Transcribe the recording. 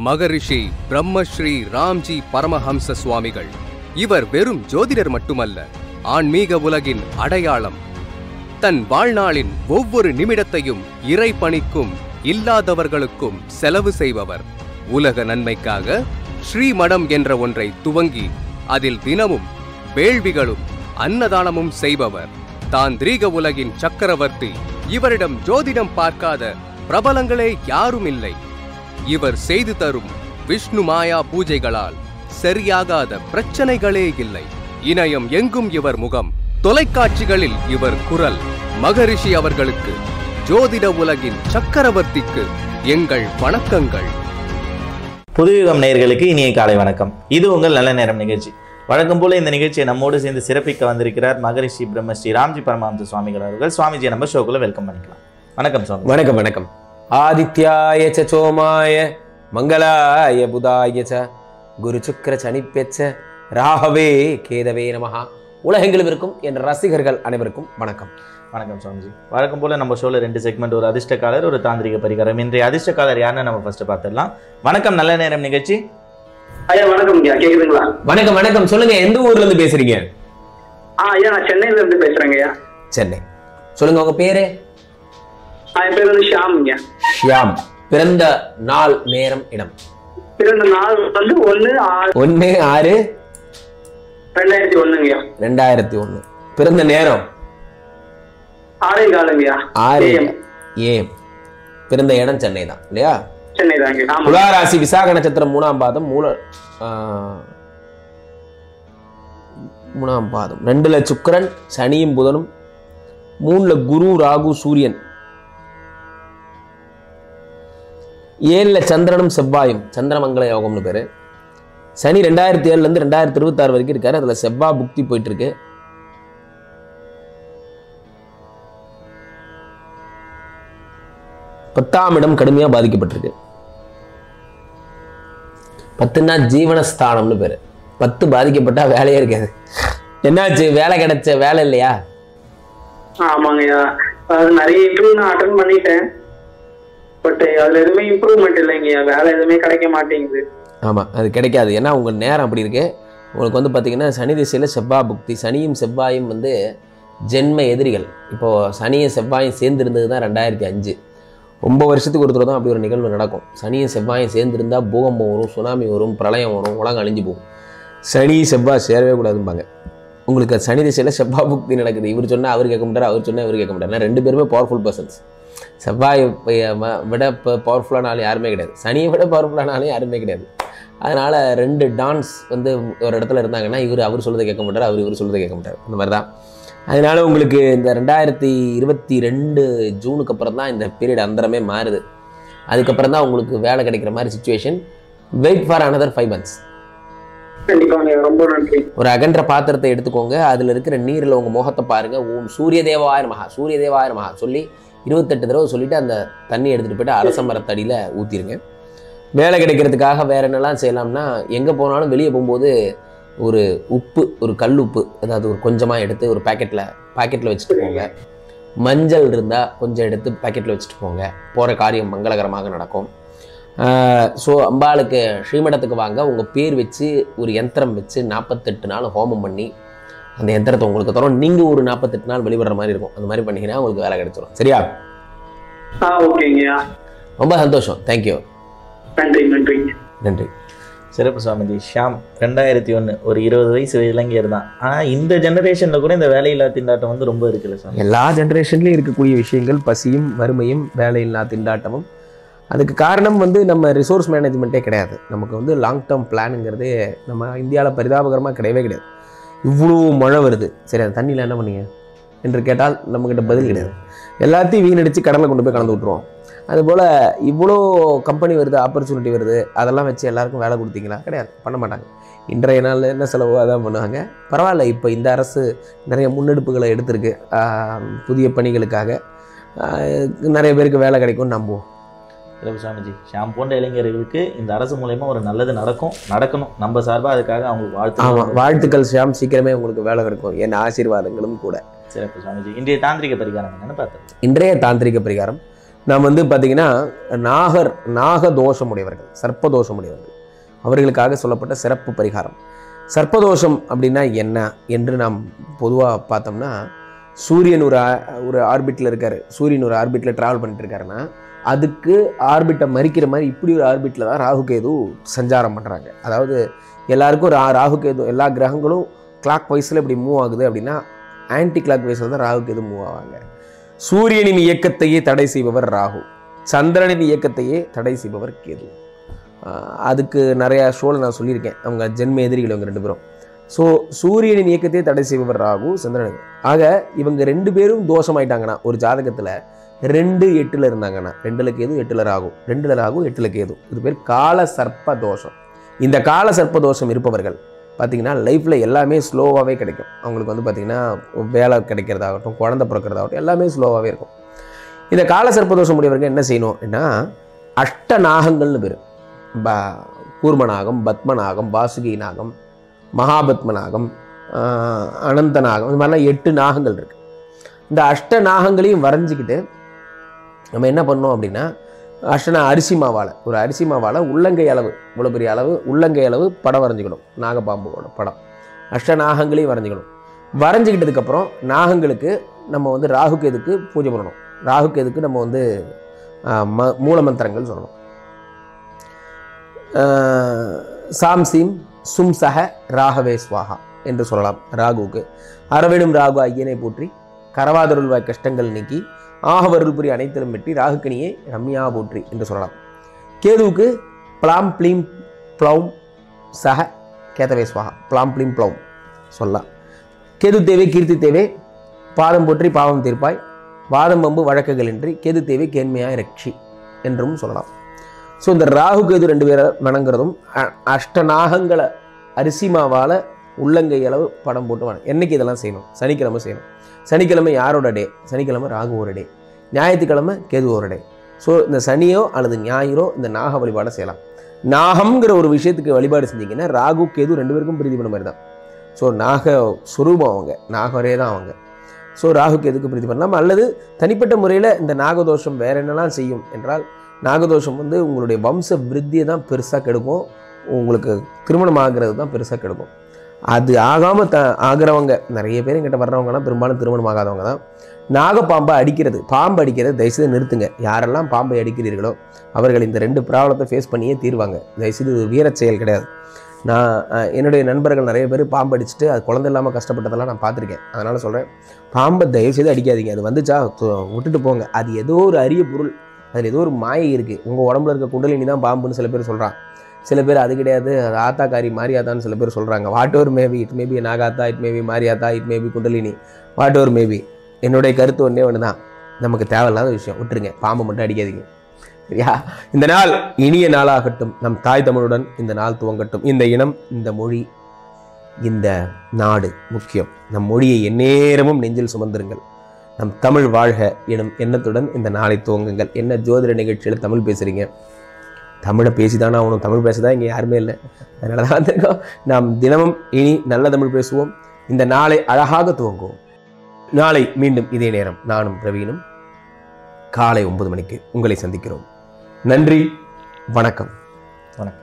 மகரிஷி பிரம்மஸ்ரீ ராம்ஜி பரமஹம்ச சுவாமிகள் இவர் வெறும் ஜோதிடர் மட்டுமல்ல ஆன்மீக உலகின் அடையாளம் தன் வாழ்நாளின் ஒவ்வொரு நிமிடத்தையும் இறைப்பணிக்கும் இல்லாதவர்களுக்கும் செலவு செய்பவர் உலக நன்மைக்காக ஸ்ரீமடம் என்ற ஒன்றை துவங்கி அதில் தினமும் வேள்விகளும் அன்னதானமும் செய்பவர் தாந்திரீக உலகின் சக்கரவர்த்தி இவரிடம் ஜோதிடம் பார்க்காத பிரபலங்களே யாரும் இல்லை இவர் செய்து தரும் விஷ்ணு மாயா பூஜைகளால் சரியாகாத பிரச்சனைகளே இல்லை இணையம் எங்கும் இவர் முகம் தொலைக்காட்சிகளில் இவர் குரல் மகரிஷி அவர்களுக்கு ஜோதிட உலகின் சக்கரவர்த்திக்கு எங்கள் வணக்கங்கள் புதுயுகம் நேயர்களுக்கு இனிய காலை வணக்கம் இது உங்கள் நல்ல நேரம் நிகழ்ச்சி வழக்கம் போல இந்த நிகழ்ச்சியை நம்மோடு சேர்ந்து சிறப்பிக்க வந்திருக்கிறார் மகரிஷி பிரம்மஸ்ரீ ராம்ஜி பரமஹம்ச சுவாமிகள் அவர்கள் சுவாமிஜி நம்ம ஷோக்குள்ள வெல்கம் பண்ணிக்கலாம் வணக்கம் சுவாமி வணக்கம் வணக்கம் ஆதித்யாய ச சோமாய மங்களாய புதாய ச குரு சுக்கர சனிப்பெச்ச ராகவே கேதவே நமஹா உலகெங்கிலும் இருக்கும் என் ரசிகர்கள் அனைவருக்கும் வணக்கம் வணக்கம் சுவாமிஜி வழக்கம் போல நம்ம ஷோல ரெண்டு செக்மெண்ட் ஒரு அதிர்ஷ்டக்காலர் ஒரு தாந்திரிக பரிகாரம் இன்றைய அதிர்ஷ்டக்காலர் யாருன்னு நம்ம ஃபர்ஸ்ட் பார்த்துடலாம் வணக்கம் நல்ல நேரம் நிகழ்ச்சி ஐயா வணக்கம் ஐயா கேக்குதுங்களா வணக்கம் வணக்கம் சொல்லுங்க எந்த ஊர்ல இருந்து பேசுறீங்க ஆ ஐயா நான் சென்னையில இருந்து பேசுறேங்க ஐயா சென்னை சொல்லுங்க உங்க பேரு ஆ, என் பேர் வந்து ஷியாம் ஐயா ஷியாம் பிறந்த நாள் நேரம் இடம் பிறந்த நாள் வந்து ஒண்ணு ஆறு ஒன்னு ஆறு ரெண்டாயிரத்தி ஒண்ணுங்க ஐயா ரெண்டாயிரத்தி ஒண்ணு பிறந்த நேரம் ஆறே காலங்கய்யா ஆறு AM. ஏம் பிறந்த இடம் சென்னை தான் இல்லையா சென்னை தாங்க ஆமா துளாராசி விசாக நட்சத்திரம் மூணாம் பாதம் மூல ஆ, மூணாம் பாதம் ரெண்டுல சுக்கிரன் சனியும் புதனும் மூணுல குரு ராகு சூரியன் ஏழுல சந்திரனும் செவ்வாயும் சந்திரமங்கல யோகம்னு பேரு சனி ரெண்டாயிரத்தி ஏழுல இருந்து ரெண்டாயிரத்தி இருபத்தாறு வரைக்கும் இருக்காரு அதுல செவ்வாய் புக்தி போயிட்டு இருக்கு பத்தாம் இடம் கடுமையா பாதிக்கப்பட்டிருக்கு பத்துன்னா ஜீவனஸ்தானம்னு பேரு பத்து பாதிக்கப்பட்டா வேலையே இருக்காது என்னாச்சு வேலை கிடைச்ச வேலை இல்லையா ஆமாங்க ஐயா அது நிறைய இன்டர்வியூ நான் அட்டன் பண்ணிட்டேன் பட் அதுல எதுவுமே இம்ப்ரூவ்மெண்ட் இல்லைங்கய்யா வேலை எதுவுமே கிடைக்க மாட்டேங்குது ஆமா அது கிடைக்காது ஏன்னா உங்க நேரம் அப்படி இருக்கு உங்களுக்கு வந்து பாத்தீங்கன்னா சனி திசையில செவ்வாய் புக்தி சனியும் செவ்வாயும் வந்து ஜென்ம எதிரிகள் இப்போ சனியும் செவ்வாயும் சேர்ந்து இருந்தது தான் ரெண்டாயிரத்தி அஞ்சு ரொம்ப வருஷத்துக்கு ஒரு தடவை தான் அப்படி ஒரு நிகழ்வு நடக்கும் சனியும் செவ்வாயும் சேர்ந்து இருந்தா பூகம்பம் வரும் சுனாமி வரும் பிரளயம் வரும் உலகம் அழிஞ்சு போகும் சனி செவ்வாய் சேரவே கூடாதும்பாங்க உங்களுக்கு சனி திசையில் செவ்வாய் புக்தி நடக்குது இவர் சொன்னா அவர் கேட்க மாட்டார் அவர் சொன்னா இவர் கேட்க மாட்டார் ஏன்னா ரெண்டு பேருமே பவர்ஃபுல் பர்சன்ஸ் செவ்வாய் ப- ம- விட இப்போ பவர்ஃபுல்லான ஆள் யாருமே கிடையாது சனியை விட பவர்ஃபுல்லான ஆள் யாருமே கிடையாது அதனால ரெண்டு டான்ஸ் வந்து ஒரு இடத்துல இருந்தாங்கன்னா இவர் அவர் சொல்றதை கேட்க மாட்டார் அவர் இவர் சொல்றதை கேட்க மாட்டார் அந்த மாதிரி தான் அதனால உங்களுக்கு இந்த ரெண்டாயிரத்தி இருபத்தி ரெண்டு ஜூனுக்கு அப்புறம் தான் இந்த பீரியட் அந்தரமே மாறுது அதுக்கப்புறம் தான் உங்களுக்கு வேலை கிடைக்கிற மாதிரி situation wait for another five months கண்டிப்பாங்க ஐயா, ரொம்ப நன்றி ஒரு அகன்ற பாத்திரத்தை எடுத்துக்கோங்க அதில் இருக்கிற நீரில் உங்கள் முகத்தை பாருங்க ஓம் சூரிய தேவாய மகா சூரிய தேவாய மகா சொல்லி இருபத்தெட்டு தடவை சொல்லிட்டு அந்த தண்ணி எடுத்துகிட்டு போயிட்டு அரச மரத்தடியில் ஊற்றிருங்க வேலை கிடைக்கிறதுக்காக வேற என்னெல்லாம் செய்யலாம்னா எங்கே போனாலும் வெளியே போகும்போது ஒரு உப்பு ஒரு கல் உப்பு அதாவது ஒரு கொஞ்சமாக எடுத்து ஒரு பாக்கெட்டில் பாக்கெட்டில் வச்சுட்டு போங்க மஞ்சள் இருந்தால் கொஞ்சம் எடுத்து பாக்கெட்டில் வச்சுட்டு போங்க போகிற காரியம் மங்களகரமாக நடக்கும் ஸோ அம்பாளுக்கு ஸ்ரீமடத்துக்கு வாங்க உங்கள் பேர் வச்சு ஒரு யந்திரம் வச்சு நாற்பத்தெட்டு நாள் ஹோமம் பண்ணி அந்த யந்திரத்தை உங்களுக்கு தரோம் நீங்கள் ஒரு நாற்பத்தெட்டு நாள் வெளிவிடுற மாதிரி இருக்கும் அந்த மாதிரி பண்ணீங்கன்னா உங்களுக்கு வேலை கிடைச்சிரும் சரியா ஆ ஓகேங்கய்யா ரொம்ப சந்தோஷம் தேங்க்யூ நன்றி நன்றி நன்றி சிறப்பு சுவாமிஜி ஷியாம் ரெண்டாயிரத்தி ஒன்று ஒரு இருபது வயசு இளைஞர் தான் ஆனால் இந்த ஜெனரேஷனில் கூட இந்த வேலையில்லா திண்டாட்டம் வந்து ரொம்ப இருக்குல்ல சாமி எல்லா ஜென்ரேஷன்லையும் இருக்கக்கூடிய விஷயங்கள் பசியும் வறுமையும் வேலையில்லா திண்டாட்டமும் அதுக்கு காரணம் வந்து நம்ம ரிசோர்ஸ் மேனேஜ்மெண்ட்டே கிடையாது நமக்கு வந்து லாங் டேர்ம் பிளானுங்கிறதே நம்ம இந்தியாவில் பரிதாபகரமாக கிடையவே கிடையாது இவ்வளோ மழை வருது சரி அந்த தண்ணியில் என்ன பண்ணீங்க என்று கேட்டால் நம்மக்கிட்ட பதில் கிடையாது எல்லாத்தையும் வீணடிச்சு கடலில் கொண்டு போய் கலந்து விட்ருவோம் அதுபோல் இவ்வளோ கம்பெனி வருது ஆப்பர்ச்சுனிட்டி வருது அதெல்லாம் வச்சு எல்லாருக்கும் வேலை கொடுத்தீங்களா கிடையாது பண்ண மாட்டாங்க இன்றைய நாளில் என்ன செலவோ அதான் பண்ணுவாங்க பரவாயில்ல இப்போ இந்த அரசு நிறைய முன்னெடுப்புகளை எடுத்திருக்கு ஆஹ் புதிய பணிகளுக்காக ஆஹ் நிறைய பேருக்கு வேலை கிடைக்கும்னு நம்புவோம் சிறப்பு சுவாமிஜி ஷியாம் போன்ற இளைஞர்களுக்கு இந்த அரசு மூலயமா ஒரு நல்லது நடக்கும் நடக்கணும் நம்ம சார்பாக அதுக்காக அவங்களுக்கு ஆமாம் வாழ்த்து வாழ்த்துக்கள் ஷியாம் சீக்கிரமே உங்களுக்கு வேலை கிடைக்கும் என் ஆசீர்வாதங்களும் கூட சிறப்பு சுவாமிஜி இன்றைய தாந்திரிக பரிகாரம் என்னன்னு பார்த்தோம் இன்றைய தாந்திரிக பரிகாரம் நாம் வந்து பார்த்தீங்கன்னா நாகர் நாக தோஷம் உடையவர்கள் சர்ப்ப தோஷம் உடையவர்கள் அவர்களுக்காக சொல்லப்பட்ட சிறப்பு பரிகாரம் சர்ப்பதோஷம் அப்படின்னா என்ன என்று நாம் பொதுவாக பார்த்தோம்னா சூரியன் ஒரு ஆ- ஒரு ஆர்பிட்டில் இருக்காரு சூரியன் ஒரு ஆர்பிட்டில் ட்ராவல் பண்ணிட்டு இருக்காருன்னா அதுக்கு ஆர்பிட்டை மறிக்கிற மாதிரி இப்படி ஒரு ஆர்பிட்டில் தான் ராகு கேது சஞ்சாரம் பண்ணுறாங்க அதாவது எல்லாருக்கும் ரா ராகு கேது எல்லா கிரகங்களும் கிளாக் வைஸில் இப்படி மூவ் ஆகுது அப்படின்னா ஆன்டி கிளாக் வைஸில் தான் ராகு கேது மூவ் ஆவாங்க சூரியனின் இயக்கத்தையே தடை செய்பவர் ராகு சந்திரனின் இயக்கத்தையே தடை செய்பவர் கேது ஆஹ் அதுக்கு நிறையா ஷோவில் நான் சொல்லியிருக்கேன் அவங்க ஜென்ம எதிரிகள் இவங்க ரெண்டு பேரும் ஸோ சூரியனின் இயக்கத்தையே தடை செய்பவர் ராகு சந்திரன் ஆக இவங்க ரெண்டு பேரும் தோஷமாயிட்டாங்கன்னா ஒரு ஜாதகத்தில் ரெண்டு எட்டில் இருந்தாங்கன்னா ரெண்டுல கேது எட்டில் ராகு ரெண்டுல ராகு எட்டில் கேது இது பேர் கால சர்ப்ப தோஷம் இந்த கால சர்ப்ப தோஷம் இருப்பவர்கள் பார்த்தீங்கன்னா லைஃப்பில் எல்லாமே ஸ்லோவாகவே கிடைக்கும் அவங்களுக்கு வந்து பார்த்திங்கன்னா வேலை கிடைக்கிறதாகட்டும் குழந்தை பிறக்கிறதாகட்டும் எல்லாமே ஸ்லோவாகவே இருக்கும் இந்த கால சர்ப்ப தோஷம் உடையவர்கள் என்ன செய்யணும் அப்படின்னா அஷ்ட நாகங்கள்னு பேர் ப கூர்மநாகம் பத்மநாகம் வாசுகி நாகம் மகாபத்மநாகம் ஆஹ், அனந்தநாகம் இந்த மாதிரிலாம் எட்டு நாகங்கள் இருக்கு இந்த அஷ்ட நாகங்களையும் வரைஞ்சிக்கிட்டு நம்ம என்ன பண்ணோம் அப்படின்னா அஷ்டனா அரிசி மாவால் ஒரு அரிசி மாவால் உள்ளங்கை அளவு இவ்வளோ பெரிய அளவு உள்ளங்கை அளவு படம் வரைஞ்சிக்கணும் நாகப்பாம்போட படம் அஷ்ட நாகங்களையும் வரைஞ்சிக்கணும் வரைஞ்சிக்கிட்டதுக்கப்புறம் நாகங்களுக்கு நம்ம வந்து ராகுகேதுக்கு பூஜை பண்ணணும் ராகுகேதுக்கு நம்ம வந்து ஆஹ், ம மூல மந்திரங்கள் சொல்லணும் ஆஹ், சாம் சீம் சும் சஹ ராகவே ஸ்வாஹா என்று சொல்லலாம் ராகுவுக்கு அரவிடும் ராகு ஐயனை போற்றி கரவாதருள்வாய் கஷ்டங்கள் நீக்கி ஆகவருள் புரி அனைத்திலும் வெற்றி ராகுக்கணியை ரம்யா போற்றி என்று சொல்லலாம் கேதுவுக்கு பிளாம் ப்ளீம் ப்ளௌம் சஹ கேதவே ஸ்வாஹா பிளாம் ப்ளீம் ப்ளௌம் சொல்லலாம் கேது தேவை கீர்த்தி தேவை பாதம் போற்றி பாவம் தீர்ப்பாய் வாதம் வம்பு வழக்குகளின்றி கேது தேவை கேண்மையாய் ரட்சி என்றும் சொல்லலாம் ஸோ இந்த ராகு கேது ரெண்டு பேரை வணங்குறதும் அ- அஷ்டநாகங்களை அரிசி மாவால் உள்ளங்கை அளவு படம் போட்டு வணங்க என்னைக்கு இதெல்லாம் செய்யணும் சனிக்கிழமை செய்யணும் சனிக்கிழமை யாரோட டே சனிக்கிழமை ராகுவோட டே ஞாயிற்றுக்கிழமை கேதுவோட டே ஸோ இந்த சனியோ அல்லது ஞாயிறோ இந்த நாக வழிபாடை செய்யலாம் நாகம்ங்கிற ஒரு விஷயத்துக்கு வழிபாடு செஞ்சீங்கன்னா ராகு கேது ரெண்டு பேருக்கும் பிரீதி பண்ண மாதிரி தான் ஸோ நாக சுரூபம் அவங்க நாகரே தான் அவங்க ஸோ ராகு கேதுக்கு பிரீதி பண்ணலாம் அல்லது தனிப்பட்ட முறையில் இந்த நாகதோஷம் வேற என்னெல்லாம் செய்யும் என்றால் நாகதோஷம் வந்து உங்களுடைய வம்ச விருத்தியை தான் பெருசாக கெடுக்கும் உங்களுக்கு திருமணம் ஆகிறது தான் பெருசாக கெடுக்கும் அது ஆகாமல் த ஆகிறவங்க நிறைய பேர் எங்கிட்ட வர்றவங்கலாம் பெரும்பாலும் திருமணம் ஆகாதவங்க தான் நாகப்பாம்பை அடிக்கிறது பாம்பு அடிக்கிறது தயவுசெய்து நிறுத்துங்க யாரெல்லாம் பாம்பை அடிக்கிறீர்களோ அவர்கள் இந்த ரெண்டு ப்ராப்ளத்தை ஃபேஸ் பண்ணியே தீர்வாங்க தயவுசெய்து இது வீரச் செயல் கிடையாது நான் அஹ், என்னுடைய நண்பர்கள் நிறைய பேர் பாம்பு அடிச்சுட்டு அது குழந்தை இல்லாமல் கஷ்டப்பட்டதெல்லாம் நான் பார்த்துருக்கேன் அதனால் சொல்கிறேன் பாம்பை தயவுசெய்து அடிக்காதீங்க அது வந்துச்சா து- விட்டுட்டு போங்க அது ஏதோ ஒரு அரிய பொருள் அதில் ஏதோ ஒரு மாயை இருக்குது உங்கள் உடம்புல இருக்க குண்டலினி தான் பாம்புன்னு சில பேர் சொல்கிறான் சில பேர் அது கிடையாது அது ஆத்தாக்காரி மாரியாத்தான்னு சில பேர் சொல்கிறாங்க whatever maybe it maybe Nagatha it maybe Mariyatha it maybe Kundalini whatever maybe என்னுடைய கருத்து ஒன்றே ஒன்று தான் நமக்கு தேவையில்லாத விஷயம் விட்டுருங்க பாம்பை மட்டும் அடிக்காதீங்க சரியா இந்த நாள் இனிய நாளாகட்டும் நம் தாய் தமிழுடன் இந்த நாள் துவங்கட்டும் இந்த இனம் இந்த மொழி இந்த நாடு முக்கியம் நம் மொழியை எந்நேரமும் நெஞ்சில் சுமந்திருங்கள் நம் தமிழ் வாழ்க எனும் எண்ணத்துடன் இந்த நாளை துவங்குங்கள் என்ன ஜோதிட நிகழ்ச்சியில் தமிழ் பேசுகிறீங்க தமிழை பேசிதானே ஆகணும் தமிழ் பேசதான் இங்கே யாருமே இல்லை அதனால தான் வந்திருக்கோம் நாம் தினமும் இனி நல்ல தமிழ் பேசுவோம் இந்த நாளை அழகாக துவங்குவோம் நாளை மீண்டும் இதே நேரம் நானும் பிரவீனும் காலை ஒன்பது மணிக்கு உங்களை சந்திக்கிறோம் நன்றி வணக்கம் வணக்கம்